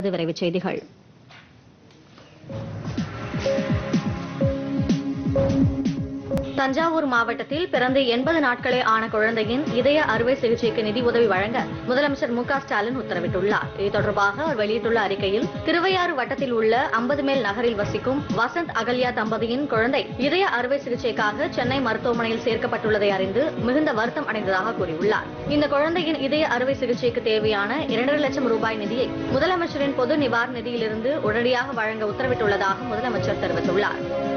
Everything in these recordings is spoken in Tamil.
விரைவுச் செய்திகள் தஞ்சாவூர் மாவட்டத்தில் பிறந்து எண்பது நாட்களே ஆன குழந்தையின் இதய அறுவை சிகிச்சைக்கு நிதி உதவி வழங்க முதலமைச்சர் மு க ஸ்டாலின் உத்தரவிட்டுள்ளார் இது தொடர்பாக அவர் வெளியிட்டுள்ள அறிக்கையில் திருவையாறு வட்டத்தில் உள்ள அம்பது மேல் நகரில் வசிக்கும் வசந்த் அகல்யா தம்பதியின் குழந்தை இதய அறுவை சிகிச்சைக்காக சென்னை மருத்துவமனையில் சேர்க்கப்பட்டுள்ளதை அறிந்து மிகுந்த வருத்தம் அடைந்ததாக கூறியுள்ளார் இந்த குழந்தையின் இதய அறுவை சிகிச்சைக்கு தேவையான இரண்டரை லட்சம் ரூபாய் நிதியை முதலமைச்சரின் பொது நிவாரண நிதியிலிருந்து உடனடியாக வழங்க உத்தரவிட்டுள்ளதாக முதலமைச்சர் தெரிவித்துள்ளார்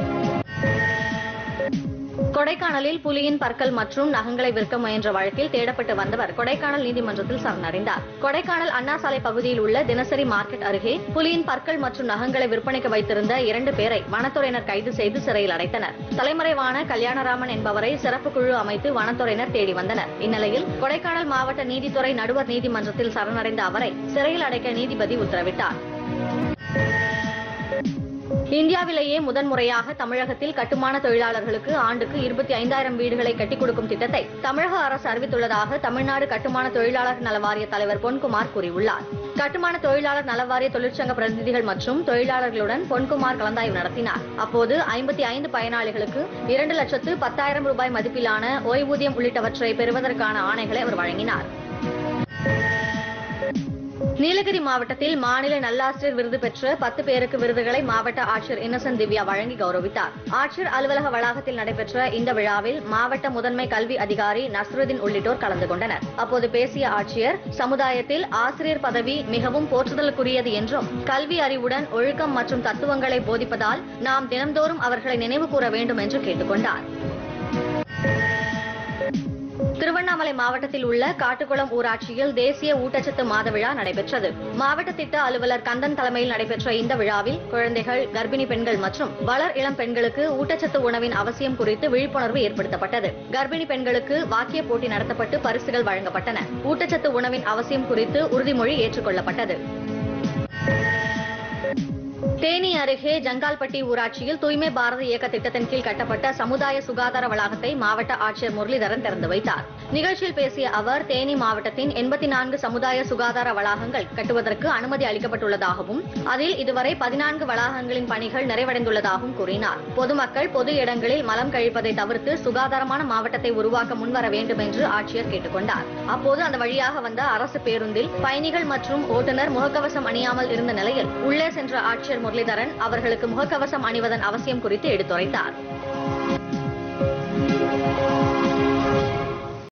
கொடைக்கானலில் புலியின் பற்கள் மற்றும் நகங்களை விற்க முயன்ற வழக்கில் தேடப்பட்டு வந்தவர் கொடைக்கானல் நீதிமன்றத்தில் சரணடைந்தார் கொடைக்கானல் அண்ணா சாலை பகுதியில் உள்ள தினசரி மார்க்கெட் அருகே புலியின் பற்கள் மற்றும் நகங்களை விற்பனைக்கு வைத்திருந்த இரண்டு பேரை வனத்துறையினர் கைது செய்து சிறையில் அடைத்தனர் தலைமறைவான கல்யாணராமன் என்பவரை சிறப்பு குழு அமைத்து வனத்துறையினர் தேடி வந்தனர் இந்நிலையில் கொடைக்கானல் மாவட்ட நீதித்துறை நடுவர் நீதிமன்றத்தில் சரணடைந்த அவரை சிறையில் அடைக்க நீதிபதி உத்தரவிட்டார் இந்தியாவிலேயே முதன்முறையாக தமிழகத்தில் கட்டுமான தொழிலாளர்களுக்கு ஆண்டுக்கு இருபத்தி ஐந்தாயிரம் வீடுகளை கட்டிக் கொடுக்கும் திட்டத்தை தமிழக அரசு அறிவித்துள்ளதாக தமிழ்நாடு கட்டுமான தொழிலாளர் நல வாரிய தலைவர் பொன்குமார் கூறியுள்ளார் கட்டுமான தொழிலாளர் நலவாரிய தொழிற்சங்க பிரதிநிதிகள் மற்றும் தொழிலாளர்களுடன் பொன்குமார் கலந்தாய்வு நடத்தினார் அப்போது ஐம்பத்தி ஐந்து பயனாளிகளுக்கு இரண்டு லட்சத்து பத்தாயிரம் ரூபாய் மதிப்பிலான ஓய்வூதியம் உள்ளிட்டவற்றை பெறுவதற்கான ஆணைகளை அவர் வழங்கினார் நீலகிரி மாவட்டத்தில் மாநில நல்லாசிரியர் விருது பெற்ற பத்து பேருக்கு விருதுகளை மாவட்ட ஆட்சியர் இன்னசென்ட் திவ்யா வழங்கி கௌரவித்தார் ஆட்சியர் அலுவலக வளாகத்தில் நடைபெற்ற இந்த விழாவில் மாவட்ட முதன்மை கல்வி அதிகாரி நஸ்ருதீன் உள்ளிட்டோர் கலந்து கொண்டனர் அப்போது பேசிய ஆட்சியர் சமுதாயத்தில் ஆசிரியர் பதவி மிகவும் போற்றுதலுக்குரியது என்றும் கல்வி அறிவுடன் ஒழுக்கம் மற்றும் தத்துவங்களை போதிப்பதால் நாம் தினம்தோறும் அவர்களை நினைவு கூற வேண்டும் என்று கேட்டுக் கொண்டார் திருவண்ணாமலை மாவட்டத்தில் உள்ள காட்டுக்குளம் ஊராட்சியில் தேசிய ஊட்டச்சத்து மாத விழா நடைபெற்றது மாவட்ட திட்ட அலுவலர் கந்தன் தலைமையில் நடைபெற்ற இந்த விழாவில் குழந்தைகள் கர்ப்பிணி பெண்கள் மற்றும் வளர் இளம் பெண்களுக்கு ஊட்டச்சத்து உணவின் அவசியம் குறித்து விழிப்புணர்வு ஏற்படுத்தப்பட்டது கர்ப்பிணி பெண்களுக்கு வாக்கிய போட்டி நடத்தப்பட்டு பரிசுகள் வழங்கப்பட்டன ஊட்டச்சத்து உணவின் அவசியம் குறித்து உறுதிமொழி ஏற்றுக்கொள்ளப்பட்டது தேனி அருகே ஜங்கால்பட்டி ஊராட்சியில் தூய்மை பாரத இயக்க திட்டத்தின் கீழ் கட்டப்பட்ட சமுதாய சுகாதார வளாகத்தை மாவட்ட ஆட்சியர் முரளிதரன் திறந்து வைத்தார் நிகழ்ச்சியில் பேசிய அவர் தேனி மாவட்டத்தின் எண்பத்தி நான்கு சமுதாய சுகாதார வளாகங்கள் கட்டுவதற்கு அனுமதி அளிக்கப்பட்டுள்ளதாகவும் அதில் இதுவரை பதினான்கு வளாகங்களின் பணிகள் நிறைவடைந்துள்ளதாகவும் கூறினார் பொதுமக்கள் பொது இடங்களில் மலம் கழிப்பதை தவிர்த்து சுகாதாரமான மாவட்டத்தை உருவாக்க முன்வர வேண்டும் என்று ஆட்சியர் கேட்டுக் கொண்டார் அப்போது அந்த வழியாக வந்த அரசு பேருந்தில் பயணிகள் மற்றும் ஓட்டுநர் முகக்கவசம் அணியாமல் இருந்த நிலையில் உள்ளே சென்ற ஆட்சியர் முரளிதரன் அவர்களுக்கு முகக்கவசம் அணிவதன் அவசியம் குறித்து எடுத்துரைத்தார்